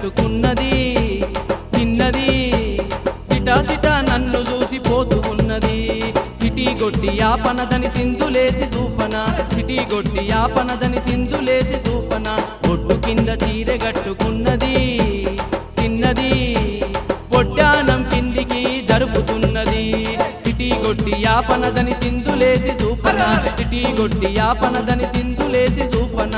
కట్టుకున్నది చిన్నది సిటా సిటా నన్ను చూసి పోతూ ఉన్నది సిటీ గొట్టి యాపనదని సింధులేసి చూపన సిటీ గొట్టి యాపనదని సింధులేసి చూపన ఒడ్డు కింద చీర కట్టుకున్నది చిన్నది పొడ్డానం కిందికి జరుపుతున్నది సిటీ గొట్టి యాపనదని సింధులేసి చూపన సిటీ గొట్టి యాపనదని సింధులేసి చూపన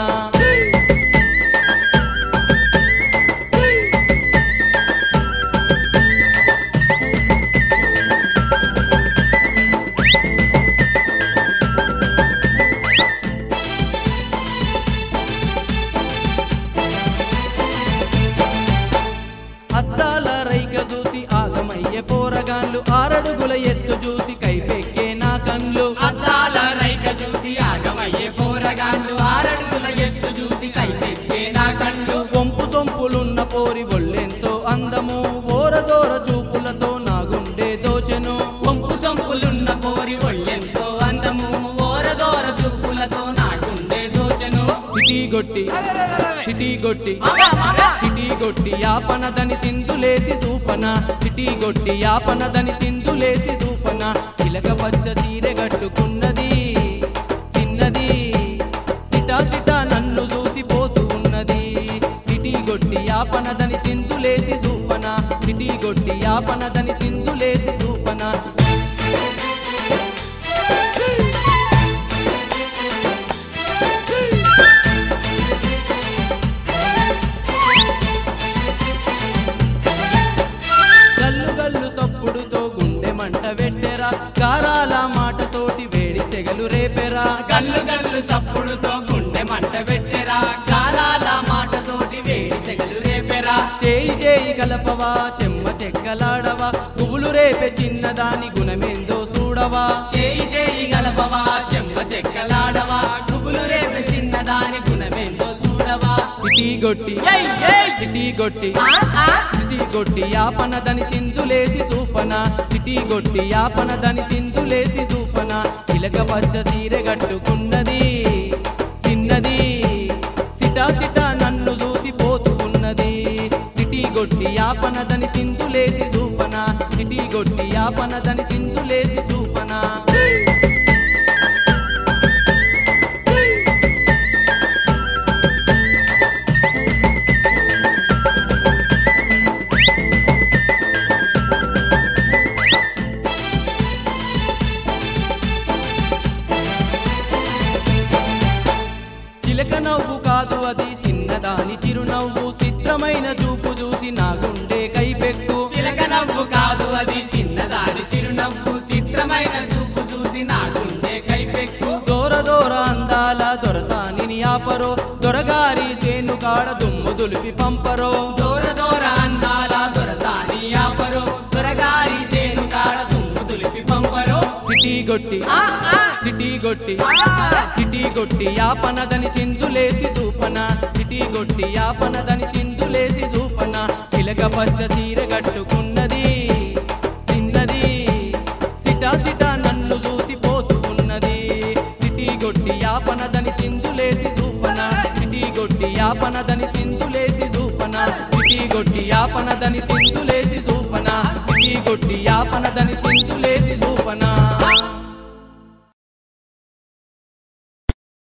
అద్దాల రైక చూసి ఆగమయ్యే పోరగాన్లు ఆరడుగుల ఎత్తు చూసి కైపెక్కే నా కన్లు అద్దాల రైక చూసి ఆగమయ్యే పోరగాళ్ళు ఆరడుగుల ఎత్తు చూసి కైపెక్కే నా కళ్ళు కొంపు తొంపులున్న పోరి ఒళ్ళెంతో అందము ఓరదోర చూపులతో నా గుండె దోచెను వంపు సొంపులున్న పోరి ఒళ్ళెంతో అందము ఓరదోర చూపులతో నా గుండె దోచెను సిటీ గొట్టి సిటీ గొట్టి మామా, మామా. సిటీ గొట్టి యాపనదని సింధులేసి చూపన సిటీ గొట్టి యాపనదని సింధులేసి చూపన చిలక పచ్చ సీరె కట్టుకున్నది చిన్నది సిటా సిటా నన్ను చూసి పోతూ ఉన్నది సిటీ గొట్టి యాపనదని సింధులేసి చూపన సిటీ గొట్టి యాపనదని సింధులేసి చూపన గల్లు గల్లు తప్పుడుతో గుండె మంట పెట్టెరా గారాల మాటతోటి వేడి సెగలు రేపెరా గల్లు గల్లు సప్పుడుతో గుండె మంట పెట్టెరా గారాల మాటతోటి వేడి సెగలు రేపెరా చేయి చేయి కలపవా చెమ్మ చెక్కలాడవా పువ్వులు రేపే చిన్నదాని గుణమేందో చూడవా చేయి చేయి గలపవా చెంప చెక్కలాడవా గుబులు రేపే చిన్నదాని గుణమేందో చూడవా సిటీ గొట్టి ఏయ్, ఏయ్. సిటీ గొట్టి ఆ, ఆ. సిటీ గొట్టి యాపనదని సింధులేసి చూపన సిటీ గొట్టి యాపనదని సింధులేసి చూపన చిలక పచ్చ సీరె కట్టుకున్నది చిన్నది సిటా సిటా నన్ను చూసి పోతూ ఉన్నది సిటీ గొట్టి యాపనదని సింధులేసి చూపన సిటీ గొట్టి యాపనదని సింధులేసి చూపన చిలక నవ్వు కాదు అది చిన్నదాని చిరునవ్వు చిత్రమైన చూపు చూసి నా గుండె కైపెక్కు చిలక నవ్వు కాదు అది చిన్నదాని చిరునవ్వు చిత్రమైన చూపు చూసి నా గుండె కైపెక్కు దూర దూర అందాల దొరసాని ఆపరో దొరగారి సేను కాడ దుమ్ము దులిపి పంపరో దూర దూర అందాల దొరసాని ఆపరు దొరగారి సేను కాడ తుమ్ము తులిపి పంపరు సిటీ గొట్టి ఆ, ఆ. సిటీ గొట్టి ఆ. సిటీ గొట్టి యాపనదని సింధులేసి చూపన సిటీ గొట్టి యాపనదని సింధులేసి చూపన చిలక పచ్చ సీర కట్టుకున్నది చిన్నది సిటా సిటా నన్ను చూసి పోతూ ఉన్నది సిటీ గొట్టి యాపనదని సింధులేసి చూపన సిటీ గొట్టి యాపనదని సింధులేసి చూపన సిటీ గొట్టి యాపనదని సింధులేసి చూపన సిటీ గొట్టి యాపనదని సింధులే